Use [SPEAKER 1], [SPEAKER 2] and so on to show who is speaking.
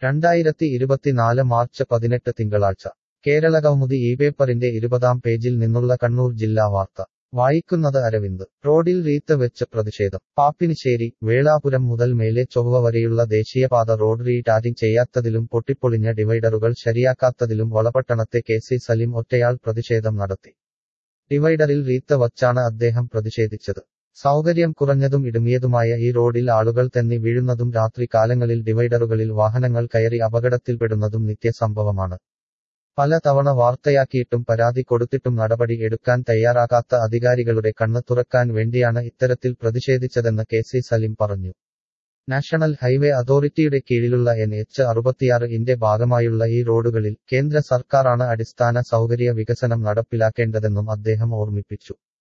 [SPEAKER 1] രണ്ടായിരത്തി ഇരുപത്തിനാല് മാർച്ച് പതിനെട്ട് തിങ്കളാഴ്ച കേരള കൗമുദി ഈ പേപ്പറിന്റെ ഇരുപതാം പേജിൽ നിന്നുള്ള കണ്ണൂർ ജില്ലാ വാർത്ത വായിക്കുന്നത് അരവിന്ദ് റോഡിൽ റീത്ത് വെച്ച് പ്രതിഷേധം പാപ്പിനിശ്ശേരി വേളാപുരം മുതൽ മേലെ ചൊവ്വ വരെയുള്ള ദേശീയപാത റോഡ് റീടാരിംഗ് ചെയ്യാത്തതിലും പൊട്ടിപ്പൊളിഞ്ഞ ഡിവൈഡറുകൾ ശരിയാക്കാത്തതിലും വളപട്ടണത്തെ കെ സി സലിം ഒറ്റയാൾ പ്രതിഷേധം നടത്തി ഡിവൈഡറിൽ റീത്ത് വച്ചാണ് അദ്ദേഹം പ്രതിഷേധിച്ചത് സൗകര്യം കുറഞ്ഞതും ഇടുങ്ങിയതുമായ ഈ റോഡിൽ ആളുകൾ തെന്നി വീഴുന്നതും രാത്രി കാലങ്ങളിൽ ഡിവൈഡറുകളിൽ വാഹനങ്ങൾ കയറി അപകടത്തിൽപ്പെടുന്നതും നിത്യസംഭവമാണ് പല തവണ വാർത്തയാക്കിയിട്ടും പരാതി കൊടുത്തിട്ടും നടപടി എടുക്കാൻ തയ്യാറാകാത്ത അധികാരികളുടെ കണ്ണ് തുറക്കാൻ വേണ്ടിയാണ് ഇത്തരത്തിൽ പ്രതിഷേധിച്ചതെന്ന് കെ സി സലിം പറഞ്ഞു നാഷണൽ ഹൈവേ അതോറിറ്റിയുടെ കീഴിലുള്ള എൻ എച്ച് അറുപത്തിയാറ് ഇന്റെ ഭാഗമായുള്ള ഈ റോഡുകളിൽ കേന്ദ്ര സർക്കാരാണ് അടിസ്ഥാന സൗകര്യ വികസനം നടപ്പിലാക്കേണ്ടതെന്നും അദ്ദേഹം ഓർമ്മിപ്പിച്ചു